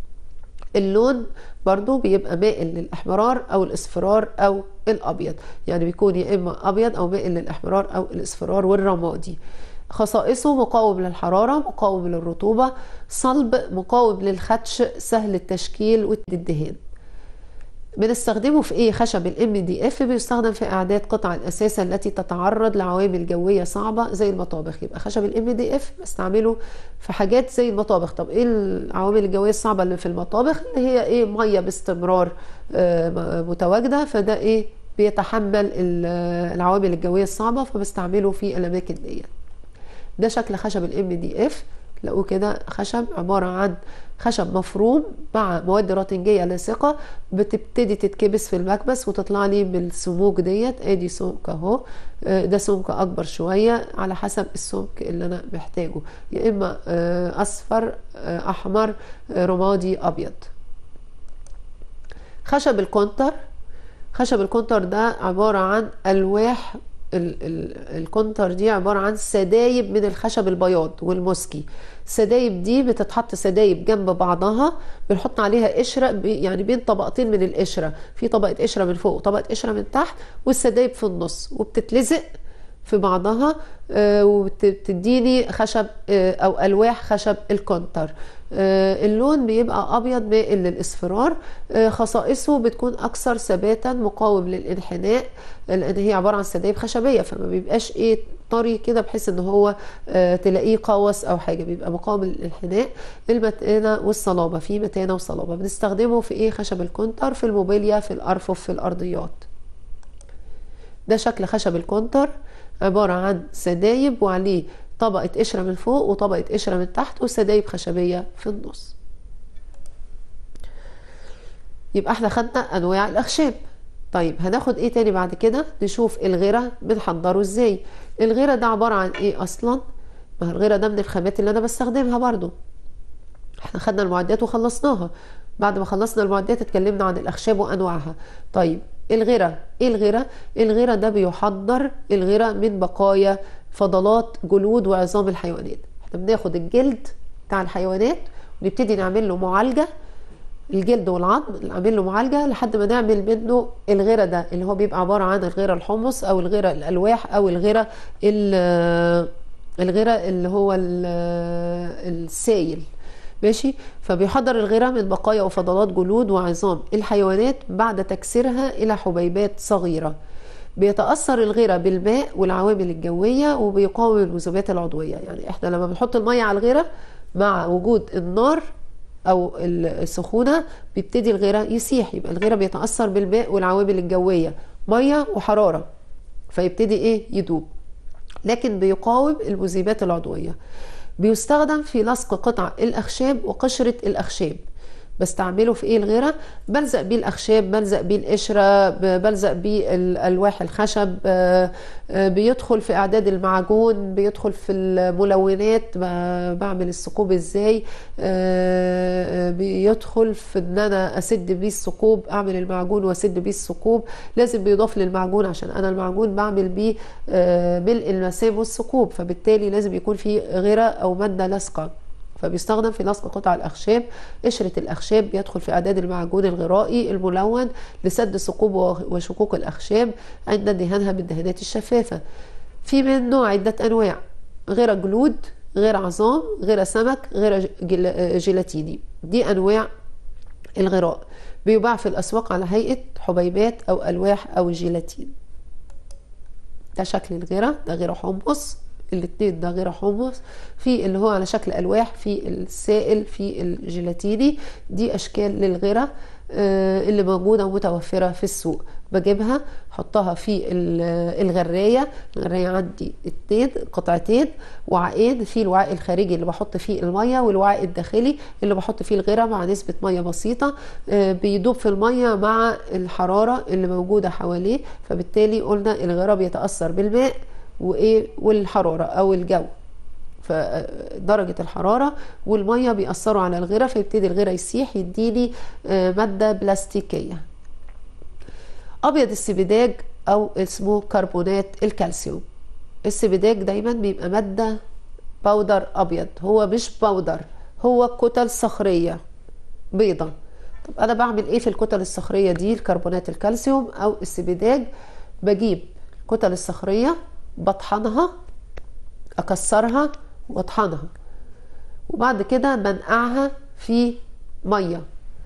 اللون برضو بيبقى مائل للاحمرار او الاصفرار او الابيض يعني بيكون يا اما ابيض او مائل للاحمرار او الاصفرار والرمادي خصائصه مقاوم للحراره مقاوم للرطوبه صلب مقاوم للخدش سهل التشكيل والدهان بنستخدمه في ايه خشب الام دي اف بيستخدم في اعداد قطع الاساس التي تتعرض لعوامل جويه صعبه زي المطابخ يبقى خشب الام دي اف بستعمله في حاجات زي المطابخ طب ايه العوامل الجويه الصعبه اللي في المطابخ اللي هي ايه ميه باستمرار آه متواجده فده ايه بيتحمل العوامل الجويه الصعبه فبستعمله في الاماكن دي ده شكل خشب الام دي اف تلاقوه كده خشب عبارة عن خشب مفروم مع مواد راتنجية لاصقة بتبتدي تتكبس في المكبس وتطلع لي بالسموك ديت ادي سمك اهو ده سمك اكبر شوية على حسب السمك اللي انا محتاجه يا اما اصفر احمر رمادي ابيض خشب الكونتر خشب الكونتر ده عبارة عن الواح الكونتر دي عبارة عن سدايب من الخشب البياض والمسكي السدايب دي بتتحط سدايب جنب بعضها بنحط عليها قشرة يعني بين طبقتين من القشرة في طبقة قشرة من فوق وطبقة قشرة من تحت والسدايب في النص وبتتلزق في بعضها وبتديني خشب او الواح خشب الكونتر اللون بيبقى ابيض مائل للاصفرار خصائصه بتكون اكثر ثباتا مقاوم للانحناء لان هي عباره عن سدايب خشبيه فما بيبقاش ايه طري كده بحيث ان هو تلاقيه قوس او حاجه بيبقى مقاوم للانحناء المتانه والصلابه في متانه وصلابه بنستخدمه في ايه خشب الكونتر في الموبيليا في الارفف في الارضيات ده شكل خشب الكونتر عبارة عن سدايب وعليه طبقة قشرة من فوق وطبقة قشرة من تحت وسدايب خشبية في النص يبقى احنا خدنا انواع الاخشاب طيب هناخد ايه تاني بعد كده نشوف الغيرة بنحضره ازاي الغيرة ده عبارة عن ايه اصلا ما الغيرة ده من الخامات اللي انا بستخدمها برضو احنا خدنا المعدات وخلصناها بعد ما خلصنا المعدات اتكلمنا عن الاخشاب وانواعها طيب الغيرة ايه الغيرة الغيرة ده بيحضر الغيرة من بقايا فضلات جلود وعظام الحيوانات احنا بناخد الجلد بتاع الحيوانات ونبتدي نعمل له معالجة الجلد والعظم نعمل له معالجة لحد ما نعمل منه الغيرة ده اللي هو بيبقى عبارة عن الغيرة الحمص او الغيرة الالواح او الغيرة الغيرة اللي هو السايل ماشي فبيحضر الغيرة من بقايا وفضلات جلود وعظام الحيوانات بعد تكسيرها إلى حبيبات صغيرة بيتأثر الغيرة بالماء والعوامل الجوية وبيقاوم المذوبات العضوية يعني احنا لما بنحط المية على الغيرة مع وجود النار أو السخونة بيبتدي الغيرة يسيح يبقى الغيرة بيتأثر بالماء والعوامل الجوية مية وحرارة فيبتدي ايه يدوب لكن بيقاوم المذيبات العضويه بيستخدم في لصق قطع الأخشاب وقشرة الأخشاب بستعمله في ايه الغيره بلزق بيه الاخشاب بلزق بيه القشره ب- بلزق بيه الالواح الخشب آه، آه، بيدخل في اعداد المعجون بيدخل في الملونات ب- بعمل الثقوب ازاي آه، آه، بيدخل في ان انا اسد بيه الثقوب اعمل المعجون واسد بيه الثقوب لازم بيضاف للمعجون عشان انا المعجون بعمل بيه آه، ملء المسام والثقوب فبالتالي لازم يكون في غيره او ماده لاصقه فبيستخدم في لصق قطع الأخشاب قشرة الأخشاب بيدخل في إعداد المعجون الغرائي الملون لسد ثقوب وشقوق الأخشاب عند دهانها بالدهانات الشفافة في منه عدة أنواع غير جلود غير عظام غير سمك غير جل- جيلاتيني دي أنواع الغراء بيباع في الأسواق على هيئة حبيبات أو ألواح أو جيلاتين ده شكل الغيرة ده غيرة حمص الاتنين ده غيرة حمص في اللي هو على شكل ألواح في السائل في الجيلاتيني دي أشكال للغيرة آه، اللي موجودة متوفرة في السوق بجيبها احطها في ال- الغراية الغراية عندي اتنين قطعتين وعاءين في الوعاء الخارجي اللي بحط فيه المية والوعاء الداخلي اللي بحط فيه الغيرة مع نسبة مية بسيطة آه، بيدوب في المية مع الحرارة اللي موجودة حواليه فبالتالي قلنا الغيرة بيتأثر بالماء وايه والحرارة او الجو فدرجة الحرارة والمية بيأثروا على الغيرة فيبتدي الغيرة يسيح يديني آه، مادة بلاستيكية أبيض السبيداج أو اسمه كربونات الكالسيوم السبيداج دايما بيبقى مادة باودر أبيض هو مش باودر هو كتل صخرية بيضة طب أنا بعمل إيه في الكتل الصخرية دي الكربونات الكالسيوم أو السبيداج بجيب الكتل الصخرية بطحنها اكسرها واطحنها وبعد كده بنقعها في ميه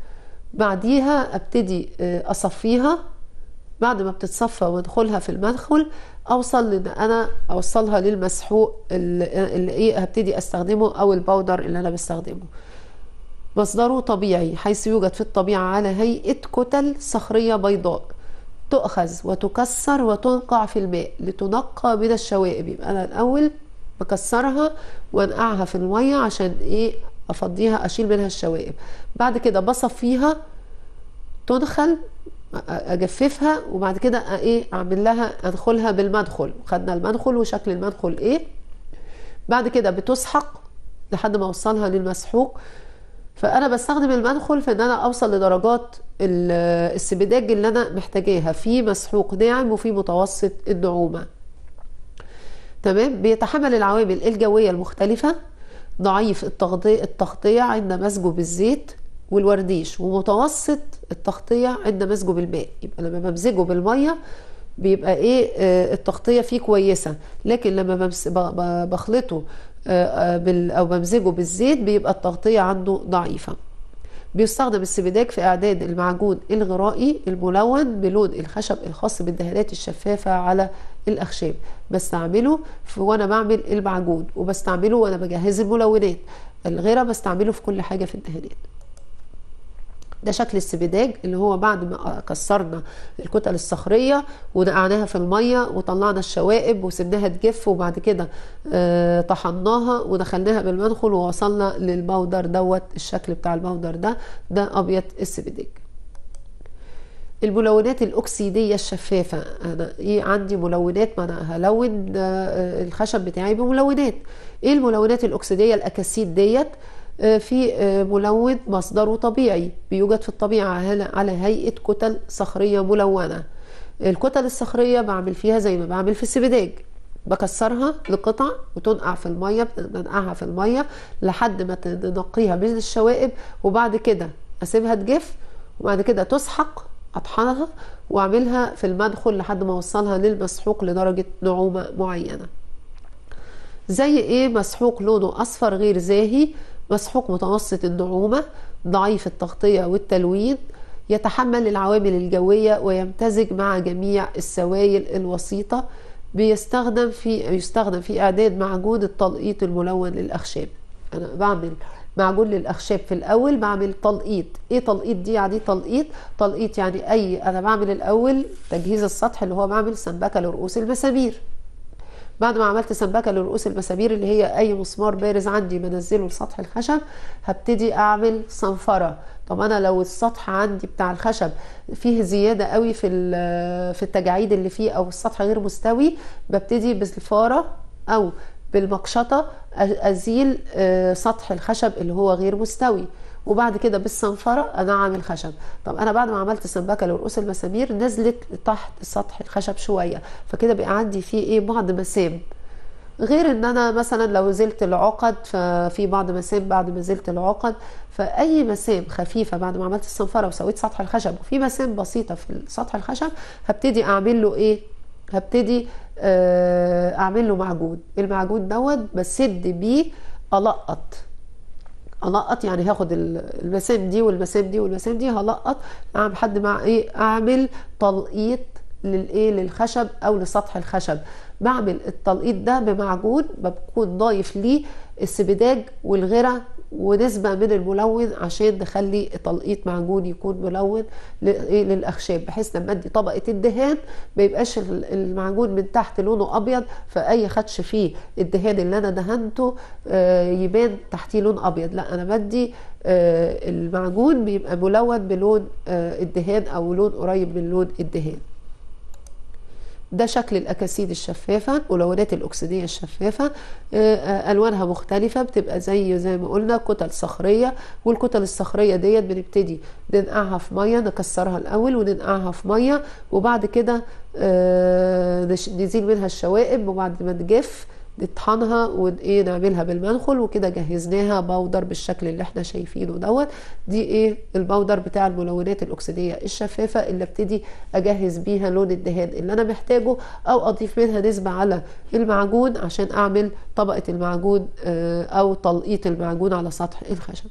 بعديها ابتدي آه، اصفيها بعد ما بتتصفى وادخلها في المدخل اوصل لان انا اوصلها للمسحوق اللي اللي ايه هبتدي استخدمه او الباودر اللي انا بستخدمه مصدره طبيعي حيث يوجد في الطبيعة على هيئة كتل صخرية بيضاء تؤخذ وتكسر وتنقع في الماء لتنقى من الشوائب يبقى أنا الأول بكسرها وانقعها في المية عشان إيه أفضيها أشيل منها الشوائب بعد كده بصفيها تدخل اجففها وبعد كده ايه اعمل لها ادخلها بالمدخل خدنا المدخل وشكل المدخل ايه بعد كده بتسحق لحد ما اوصلها للمسحوق فانا بستخدم المدخل في ان انا اوصل لدرجات ال- السبيداج اللي انا محتاجاها في مسحوق ناعم وفي متوسط النعومه تمام بيتحمل العوامل الجويه المختلفه ضعيف التغطية, التغطية عند مزجه بالزيت والورديش ومتوسط التغطية عند مزجه بالماء يبقى لما بمزجه بالمية بيبقى ايه آه، التغطية فيه كويسة لكن لما بمس- ب- ب- بخلطه آه، آه، بال- او بمزجه بالزيت بيبقى التغطية عنده ضعيفة بيستخدم السبيداك في إعداد المعجون الغرائي الملون بلون الخشب الخاص بالدهانات الشفافة على الأخشاب بستعمله في وأنا بعمل المعجون وبستعمله وأنا بجهز الملونات الغيرة بستعمله في كل حاجة في الدهانات ده شكل السبيداج اللي هو بعد ما كسرنا الكتل الصخرية ونقعناها في المية وطلعنا الشوائب وسبناها تجف وبعد كده آه، طحناها ودخلناها بالمدخل ووصلنا للبودر دوت الشكل بتاع البودر ده ده أبيض السبيداج الملونات الأكسيدية الشفافة أنا إيه عندي ملونات ما أنا هلون آه، الخشب بتاعي بملونات إيه الملونات الأكسيدية الأكاسيد ديت آه، في آه، ملون مصدره طبيعي بيوجد في الطبيعة على على هيئة كتل صخرية ملونة الكتل الصخرية بعمل فيها زي ما بعمل في السبيداج بكسرها لقطع وتنقع في المية بنقعها في المية لحد ما تنقيها من الشوائب وبعد كده اسيبها تجف وبعد كده تسحق اطحنها واعملها في المدخل لحد ما اوصلها للمسحوق لدرجة نعومة معينة زي ايه مسحوق لونه اصفر غير زاهي مسحوق متوسط النعومة ضعيف التغطية والتلوين يتحمل العوامل الجوية ويمتزج مع جميع السوائل الوسيطة بيستخدم في يستخدم في اعداد معجون التلقيط الملون للاخشاب انا بعمل معجون للاخشاب في الاول بعمل تلقيط ايه تلقيط دي يعني تلقيط تلقيط يعني اي انا بعمل الاول تجهيز السطح اللي هو بعمل سمبكه لرؤوس المسامير بعد ما عملت سمبكه لرؤوس المسامير اللي هي اي مسمار بارز عندي بنزله لسطح الخشب هبتدي اعمل صنفره طب انا لو السطح عندي بتاع الخشب فيه زياده قوي في في التجاعيد اللي فيه او السطح غير مستوي ببتدي بالفاره او بالمقشطه ازيل سطح الخشب اللي هو غير مستوي وبعد كده بالصنفرة أنعم الخشب طب أنا بعد ما عملت سمبكة لرؤوس المسامير نزلت تحت سطح الخشب شوية فكده بقى عندي فيه إيه بعض مسام غير ان انا مثلا لو زلت العقد ففي بعض مسام بعد ما زلت العقد فاي مسام خفيفه بعد ما عملت الصنفره وسويت سطح الخشب وفي مسام بسيطه في سطح الخشب هبتدي اعمل له ايه هبتدي اعمل له معجون المعجون دوت بسد بيه القط القط يعني هاخد المسام دي والمسام دي والمسام دي هلقط لحد ما ايه اعمل تلقيط للايه للخشب او لسطح الخشب بعمل التلقيط ده بمعجون بكون ضايف ليه السبداج والغرة ونسبة من الملون عشان نخلي تلقيط معجون يكون ملون للأخشاب بحيث لما ادي طبقة الدهان ما يبقاش المعجون من تحت لونه أبيض فأي خدش فيه الدهان اللي أنا دهنته يبان تحتيه لون أبيض لا أنا بدي المعجون بيبقى ملون بلون الدهان أو لون قريب من لون الدهان ده شكل الاكاسيد الشفافه ملونات الاكسيديه الشفافه الوانها مختلفه بتبقى زي زي ما قلنا كتل صخريه والكتل الصخريه ديت بنبتدي ننقعها في ميه نكسرها الاول وننقعها في ميه وبعد كده نزيل منها الشوائب وبعد ما تجف نطحنها وايه نعملها بالمنخل وكده جهزناها بودر بالشكل اللي احنا شايفينه دوت دي ايه البودر بتاع الملونات الاكسيديه الشفافه اللي ابتدي اجهز بيها لون الدهان اللي انا محتاجه او اضيف منها نسبه على المعجون عشان اعمل طبقه المعجون او تلقيط المعجون على سطح الخشب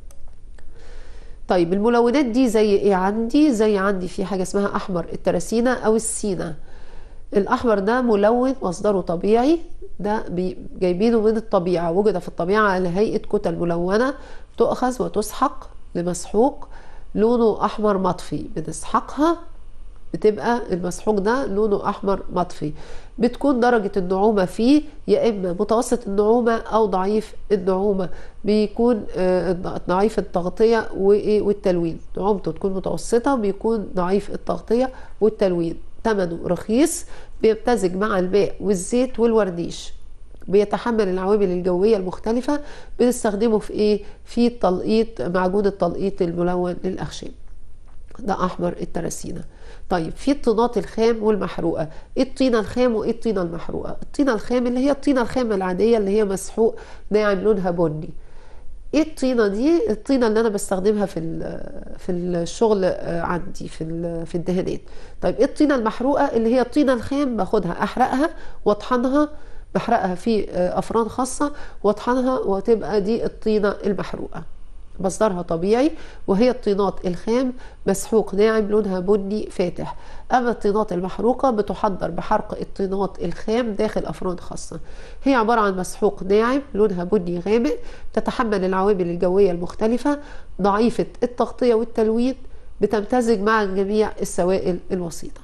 طيب الملونات دي زي ايه عندي زي عندي في حاجه اسمها احمر التراسينه او السينا الاحمر ده ملون مصدره طبيعي ده جايبينه من الطبيعة وجد في الطبيعة على هيئة كتل ملونة تؤخذ وتسحق لمسحوق لونه أحمر مطفي بنسحقها بتبقى المسحوق ده لونه أحمر مطفي بتكون درجة النعومة فيه يا إما متوسط النعومة أو ضعيف النعومة بيكون ضعيف التغطية والتلوين نعومته تكون متوسطة بيكون ضعيف التغطية والتلوين ثمنه رخيص بيمتزج مع الماء والزيت والورنيش بيتحمل العوامل الجوية المختلفة بنستخدمه في ايه في التلقيط معجون التلقيط الملون للأخشاب ده أحمر التراسينة طيب في الطينات الخام والمحروقة ايه الطينة الخام وايه الطينة المحروقة الطينة الخام اللي هي الطينة الخام العادية اللي هي مسحوق ناعم لونها بني ايه الطينه دي الطينه اللي انا بستخدمها في في الشغل عندي في في الدهانات طيب ايه الطينه المحروقه اللي هي الطينه الخام باخدها احرقها واطحنها بحرقها في افران خاصه واطحنها وتبقى دي الطينه المحروقه مصدرها طبيعي وهي الطينات الخام مسحوق ناعم لونها بني فاتح أما الطينات المحروقة بتحضر بحرق الطينات الخام داخل أفران خاصة هي عبارة عن مسحوق ناعم لونها بني غامق تتحمل العوامل الجوية المختلفة ضعيفة التغطية والتلوين بتمتزج مع جميع السوائل الوسيطة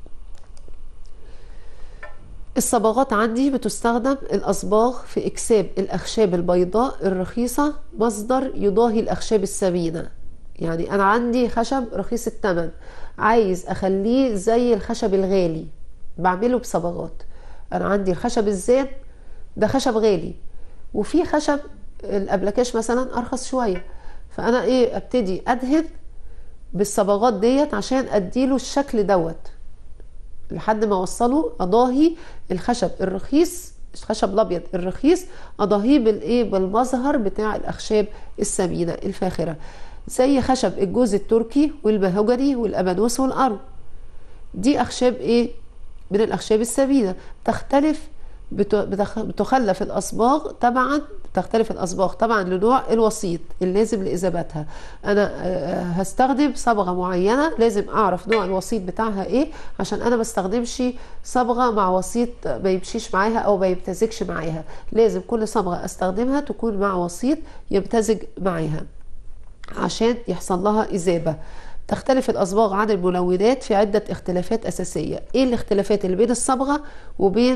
الصباغات عندي بتستخدم الأصباغ في إكساب الأخشاب البيضاء الرخيصة مصدر يضاهي الأخشاب الثمينة يعني أنا عندي خشب رخيص الثمن عايز أخليه زي الخشب الغالي بعمله بصبغات أنا عندي الخشب الزان ده خشب غالي وفي خشب الأبلكاش مثلا أرخص شوية فأنا إيه أبتدي أدهن بالصبغات ديت عشان أديله الشكل دوت لحد ما اوصله اضاهي الخشب الرخيص الخشب الابيض الرخيص اضاهيه بالايه بالمظهر بتاع الاخشاب الثمينه الفاخره زي خشب الجوز التركي والمهوجني والابانوس والقرو دي اخشاب ايه من الاخشاب الثمينه تختلف بتخلف الاصباغ طبعا تختلف الاصباغ طبعا لنوع الوسيط اللازم لاذابتها انا هستخدم صبغه معينه لازم اعرف نوع الوسيط بتاعها ايه عشان انا ما استخدمش صبغه مع وسيط ما يمشيش معاها او ما يمتزجش معاها لازم كل صبغه استخدمها تكون مع وسيط يمتزج معاها عشان يحصل لها اذابه تختلف الأصباغ عن الملونات في عدة اختلافات أساسية إيه الاختلافات اللي بين الصبغة وبين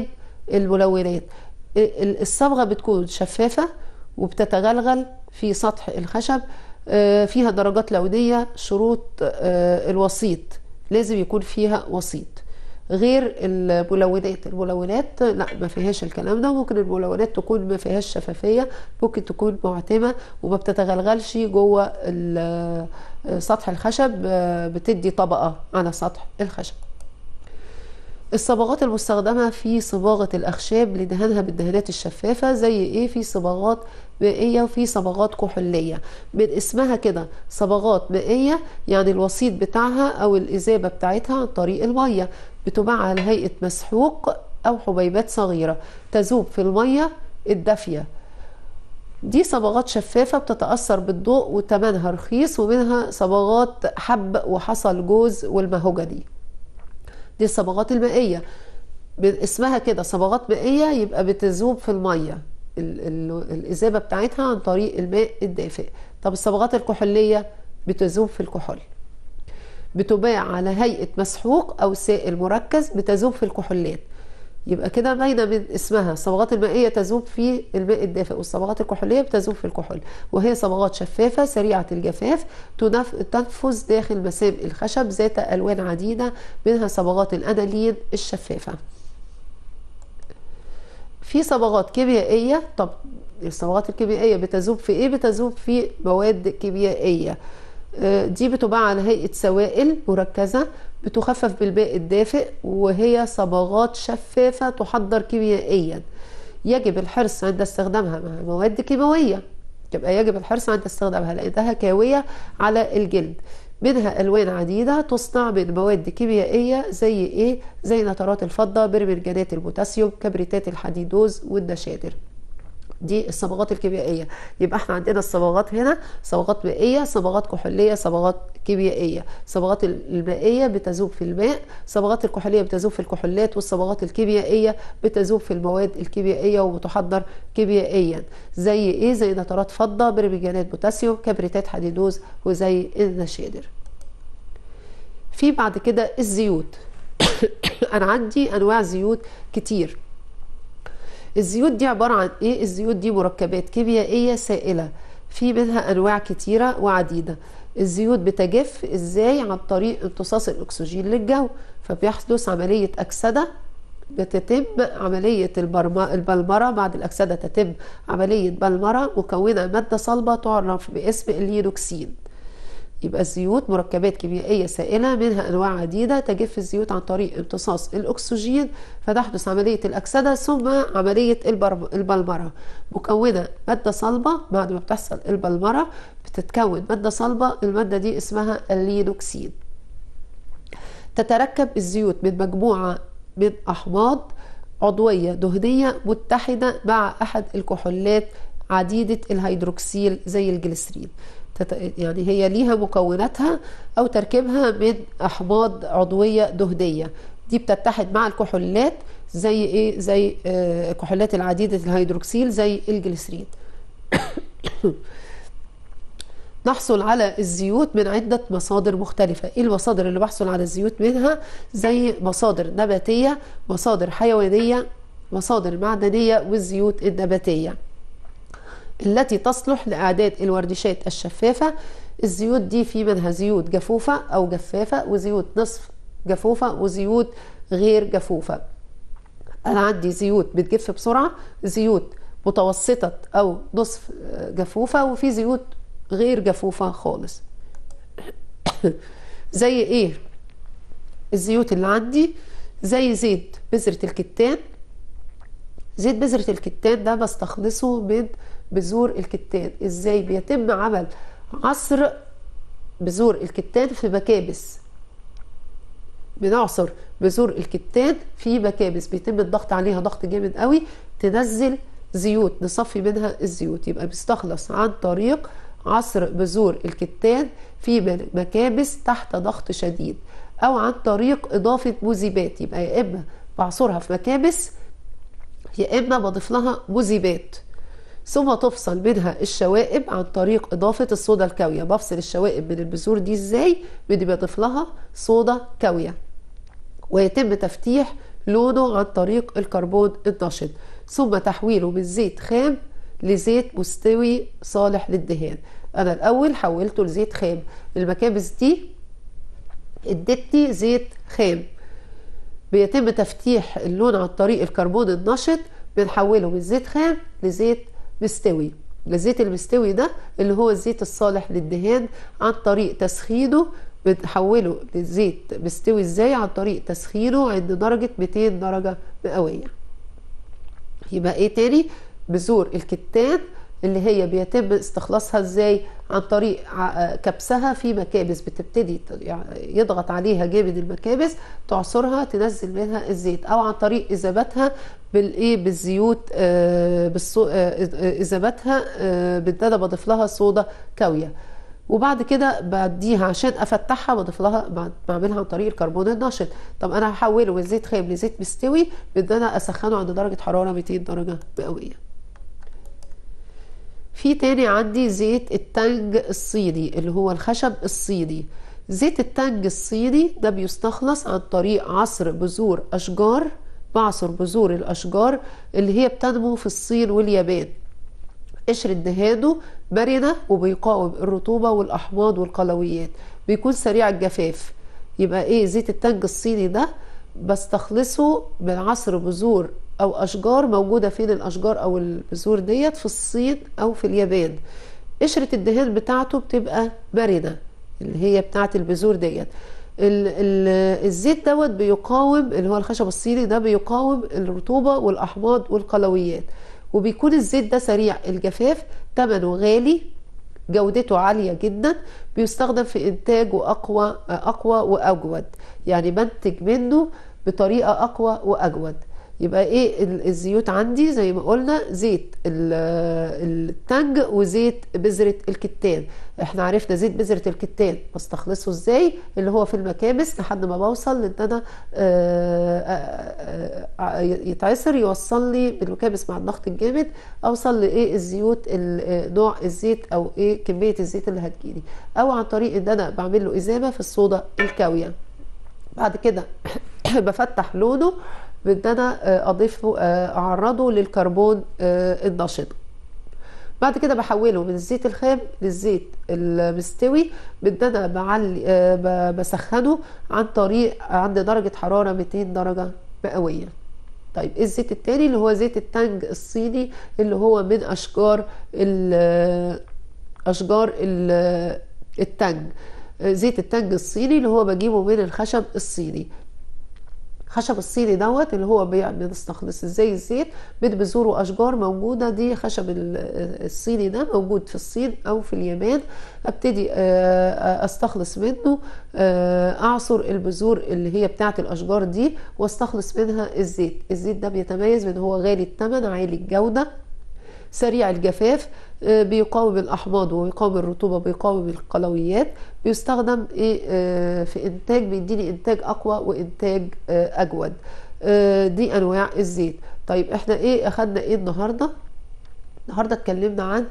الملونات ال- الصبغة بتكون شفافة وبتتغلغل في سطح الخشب آه، فيها درجات لونية شروط آه، الوسيط لازم يكون فيها وسيط غير الملونات الملونات لا ما فيهاش الكلام ده ممكن الملونات تكون ما فيهاش شفافية ممكن تكون معتمة وما بتتغلغلش جوه ال- سطح الخشب آه، بتدي طبقة على سطح الخشب الصبغات المستخدمة في صباغة الأخشاب لدهانها بالدهانات الشفافة زي إيه في صبغات مائية وفي صبغات كحولية من اسمها كده صبغات مائية يعني الوسيط بتاعها أو الإذابة بتاعتها عن طريق المية بتباع على هيئة مسحوق أو حبيبات صغيرة تذوب في المية الدافية دي صبغات شفافة بتتأثر بالضوء وتمنها رخيص ومنها صبغات حب وحصل جوز والمهوجني دي الصبغات المائية من اسمها كده صبغات مائية يبقى بتذوب في المية ال- ال- الإذابة بتاعتها عن طريق الماء الدافئ طب الصبغات الكحولية بتذوب في الكحول بتباع على هيئة مسحوق أو سائل مركز بتذوب في الكحولات يبقى كده باينة من اسمها الصبغات المائية تذوب في الماء الدافئ والصبغات الكحولية بتذوب في الكحول وهي صبغات شفافة سريعة الجفاف تنف- تنفذ داخل مسام الخشب ذات ألوان عديدة منها صبغات الأنالين الشفافة في صبغات كيميائية طب الصبغات الكيميائية بتذوب في ايه بتذوب في مواد كيميائية آه، دي بتباع على هيئة سوائل مركزة بتخفف بالماء الدافئ وهي صبغات شفافة تحضر كيميائيا يجب الحرص عند استخدامها مع مواد كيماوية يبقى يجب الحرص عند استخدامها لأنها كاوية على الجلد منها ألوان عديدة تصنع من مواد كيميائية زي إيه؟ زي نترات الفضة برمنجانات البوتاسيوم كبريتات الحديدوز والنشادر دي الصبغات الكيميائية يبقى احنا عندنا الصبغات هنا صبغات مائية صبغات كحولية صبغات كيميائية صبغات المائية بتذوب في الماء صبغات الكحولية بتذوب في الكحولات والصبغات الكيميائية بتذوب في المواد الكيميائية وبتحضر كيميائيا زي ايه زي نترات فضة برمجانات بوتاسيوم كبريتات حديدوز وزي النشادر في بعد كده الزيوت انا عندي انواع زيوت كتير الزيوت دي عبارة عن ايه الزيوت دي مركبات كيميائية سائلة في منها انواع كتيرة وعديدة الزيوت بتجف ازاي عن طريق امتصاص الاكسجين للجو فبيحدث عملية اكسدة بتتم عملية البرم- البلمرة بعد الأكسدة تتم عملية بلمرة مكونة مادة صلبة تعرف باسم اللينوكسين يبقى الزيوت مركبات كيميائية سائلة منها أنواع عديدة تجف الزيوت عن طريق امتصاص الأكسجين فتحدث عملية الأكسدة ثم عملية البر- البلمرة مكونة مادة صلبة بعد ما بتحصل البلمرة بتتكون مادة صلبة المادة دي اسمها اللينوكسين تتركب الزيوت من مجموعة من أحماض عضوية دهنية متحدة مع أحد الكحولات عديدة الهيدروكسيل زي الجليسرين تت- يعني هي ليها مكوناتها أو تركيبها من أحماض عضوية دهنية دي بتتحد مع الكحولات زي ايه زي آه، كحولات العديدة الهيدروكسيل زي الجليسرين نحصل على الزيوت من عدة مصادر مختلفة ايه المصادر اللي بحصل على الزيوت منها زي مصادر نباتية مصادر حيوانية مصادر معدنية والزيوت النباتية التي تصلح لإعداد الوردشات الشفافة الزيوت دي في منها زيوت جفوفة أو جفافة وزيوت نصف جفوفة وزيوت غير جفوفة أنا عندي زيوت بتجف بسرعة زيوت متوسطة أو نصف جفوفة وفي زيوت غير جفوفة خالص زي إيه الزيوت اللي عندي زي زيت بذرة الكتان زيت بذرة الكتان ده بستخلصه من بذور الكتان ازاي بيتم عمل عصر بذور الكتان في مكابس بنعصر بذور الكتان في مكابس بيتم الضغط عليها ضغط جامد قوي تنزل زيوت نصفي منها الزيوت يبقى بيستخلص عن طريق عصر بذور الكتان في مكابس تحت ضغط شديد او عن طريق اضافه مذيبات يبقى يا اما بعصرها في مكابس يا اما بضيف لها مذيبات ثم تفصل منها الشوائب عن طريق اضافه الصودا الكاويه بفصل الشوائب من البذور دي ازاي بدي بضيف لها صودا كاويه ويتم تفتيح لونه عن طريق الكربون النشط ثم تحويله من زيت خام لزيت مستوي صالح للدهان انا الاول حولته لزيت خام المكابس دي ادتني زيت خام بيتم تفتيح اللون عن طريق الكربون النشط بنحوله من زيت خام لزيت مستوي الزيت المستوي ده اللي هو الزيت الصالح للدهان عن طريق تسخينه بنحوله لزيت مستوي ازاي عن طريق تسخينه عند درجة 200 درجة مئوية يبقى ايه تاني بذور الكتان اللي هي بيتم استخلاصها ازاي عن طريق كبسها في مكابس بتبتدي يضغط عليها جامد المكابس تعصرها تنزل منها الزيت او عن طريق اذابتها بالايه بالزيوت آه اذابتها آه بان انا بضيف لها صودا كاويه وبعد كده بديها عشان افتحها بضيف لها بعملها عن طريق الكربون النشط طب انا هحوله من زيت خام لزيت مستوي بان انا اسخنه عند درجه حراره 200 درجه مئويه في تاني عندي زيت التنج الصيني اللي هو الخشب الصيني زيت التنج الصيني ده بيستخلص عن طريق عصر بذور أشجار بعصر بذور الأشجار اللي هي بتنمو في الصين واليابان قشرة دهانه مرنة وبيقاوم الرطوبة والأحماض والقلويات بيكون سريع الجفاف يبقى ايه زيت التنج الصيني ده بستخلصه من عصر بذور او اشجار موجوده فين الاشجار او البذور ديت في الصين او في اليابان قشره الدهان بتاعته بتبقى مرنه اللي هي بتاعه البذور ديت ال ال الزيت دوت بيقاوم اللي هو الخشب الصيني ده بيقاوم الرطوبه والاحماض والقلويات وبيكون الزيت ده سريع الجفاف ثمنه غالي جودته عالية جدا بيستخدم في إنتاجه أقوى أقوى وأجود يعني بنتج منه بطريقة أقوى وأجود يبقى ايه الزيوت عندي زي ما قلنا زيت التنج وزيت بذرة الكتان احنا عرفنا زيت بذرة الكتان بستخلصه ازاي اللي هو في المكابس لحد ما بوصل لان انا يتعصر يوصل لي بالمكابس مع الضغط الجامد اوصل لايه الزيوت نوع الزيت او ايه كمية الزيت اللي هتجيلي او عن طريق ان انا بعمل له ازامة في الصودا الكاوية بعد كده بفتح لونه بان انا اضيفه اعرضه للكربون النشط بعد كده بحوله من الزيت الخام للزيت المستوي بان انا بعلي بسخنه عن طريق عند درجه حراره 200 درجه مئويه طيب ايه الزيت التاني اللي هو زيت التنج الصيني اللي هو من اشجار اشجار التنج زيت التنج الصيني اللي هو بجيبه من الخشب الصيني خشب الصيني دوت اللي هو بنستخلص ازاي الزيت من بذور واشجار موجوده دي خشب الصيني ده موجود في الصين او في اليابان ابتدي استخلص منه اعصر البذور اللي هي بتاعه الاشجار دي واستخلص منها الزيت الزيت ده بيتميز بان هو غالي الثمن عالي الجوده سريع الجفاف بيقاوم الاحماض ويقاوم الرطوبه بيقاوم القلويات بيستخدم ايه في انتاج بيديني انتاج اقوى وانتاج اجود دي انواع الزيت طيب احنا ايه اخدنا ايه النهارده النهارده اتكلمنا عن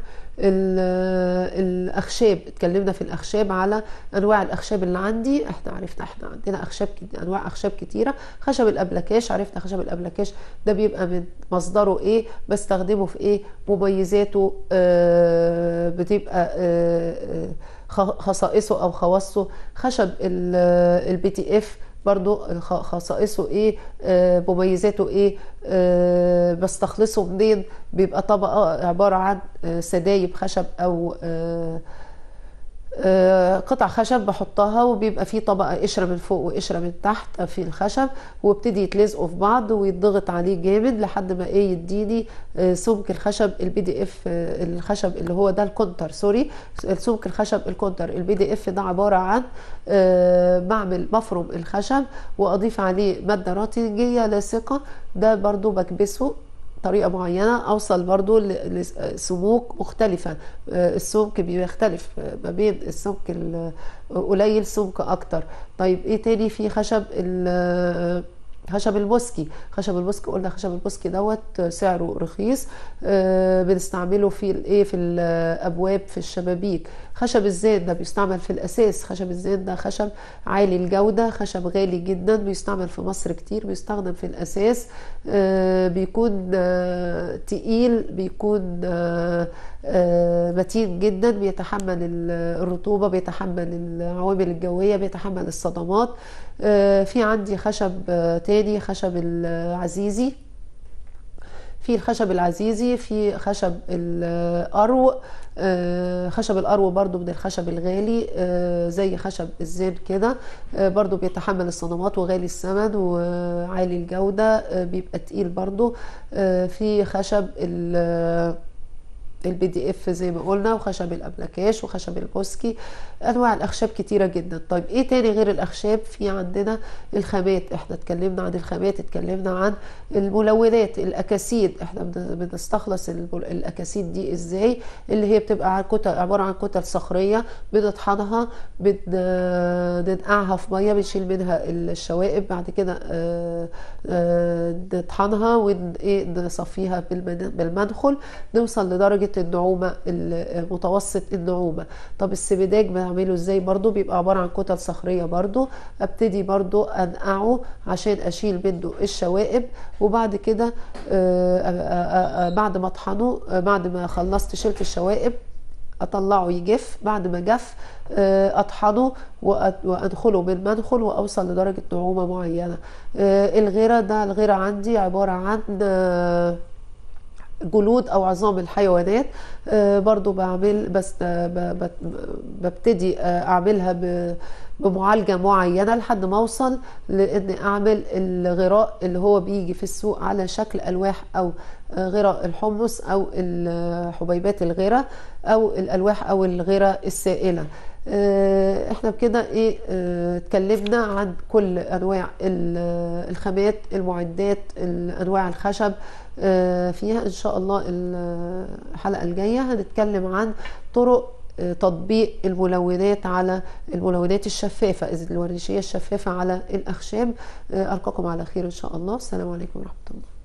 الاخشاب اتكلمنا في الاخشاب على انواع الاخشاب اللي عندي احنا عرفنا احنا عندنا اخشاب انواع اخشاب كتيره خشب الابلكاش عرفنا خشب الابلكاش ده بيبقى من مصدره ايه بستخدمه في ايه مميزاته آه بتبقى آه خصائصه او خواصه خشب البي تي اف برضو خصائصه ايه آه مميزاته ايه آه بستخلصه منين بيبقى طبقة عبارة عن آه سدايب خشب او آه قطع خشب بحطها وبيبقى فيه طبقة قشرة من فوق وقشرة من تحت في الخشب وابتدي يتلزقوا في بعض ويتضغط عليه جامد لحد ما ايه يديني سمك الخشب البي دي اف الخشب اللي هو ده الكونتر سوري سمك الخشب الكونتر البي دي اف ده عبارة عن بعمل مفرم الخشب واضيف عليه مادة راتنجية لاصقة ده برضو بكبسه طريقة معينة أوصل برضو لسموك مختلفة السمك بيختلف ما بين السمك القليل سمك أكتر طيب إيه تاني في خشب خشب البوسكي خشب البوسكي قلنا خشب البوسكي دوت سعره رخيص بنستعمله في الايه في الابواب في الشبابيك خشب الزيت ده بيستعمل في الاساس خشب الزيت ده خشب عالي الجوده خشب غالي جدا بيستعمل في مصر كتير بيستخدم في الاساس آه، بيكون آه، تقيل بيكون آه، آه، متين جدا بيتحمل ال- الرطوبه بيتحمل العوامل الجويه بيتحمل الصدمات آه، في عندي خشب آه، تاني خشب العزيزي في الخشب العزيزي في خشب الأرو آه، خشب الأرو برضو من الخشب الغالي آه، زي خشب الزين كده آه، برضو بيتحمل الصدمات وغالي الثمن وعالي الجودة آه، بيبقى تقيل برضو آه، في خشب ال- البي دي اف زي ما قلنا وخشب الابلكاش وخشب البوسكي انواع الاخشاب كتيره جدا طيب ايه تاني غير الاخشاب في عندنا الخامات احنا اتكلمنا عن الخامات اتكلمنا عن الملونات الاكاسيد احنا بن- بنستخلص البل- الاكاسيد دي ازاي اللي هي بتبقى عن كتل عباره عن كتل صخريه بنطحنها بننقعها في ميه بنشيل منها الشوائب بعد كده آه، آه، نطحنها ونصفيها بالمنخل نوصل لدرجه النعومه المتوسط النعومه طب السبيداج بعمله ازاي برضو بيبقى عباره عن كتل صخريه برضو ابتدي برضو انقعه عشان اشيل منه الشوائب وبعد كده آه، آه، آه، آه، بعد ما اطحنه آه، بعد ما خلصت شلت الشوائب اطلعه يجف بعد ما جف آه، اطحنه وأ- وادخله بالمنخل واوصل لدرجه نعومه معينه آه، الغيره ده الغيره عندي عباره عن آه، جلود او عظام الحيوانات آه، برضو بعمل بس آه، ب- ب- ببتدي آه، اعملها ب- بمعالجة معينة لحد ما اوصل لاني اعمل الغراء اللي هو بيجي في السوق على شكل الواح او آه، غراء الحمص او ال- حبيبات الغيرة او الالواح او الغيرة السائلة آه، احنا بكده ايه آه، اتكلمنا عن كل انواع ال- الخامات المعدات ال- انواع الخشب آه، فيها ان شاء الله الحلقه الجايه هنتكلم عن طرق آه، تطبيق الملونات على الملونات الشفافه إذ الورنيشيه الشفافه على الاخشاب آه، القاكم على خير ان شاء الله السلام عليكم ورحمه الله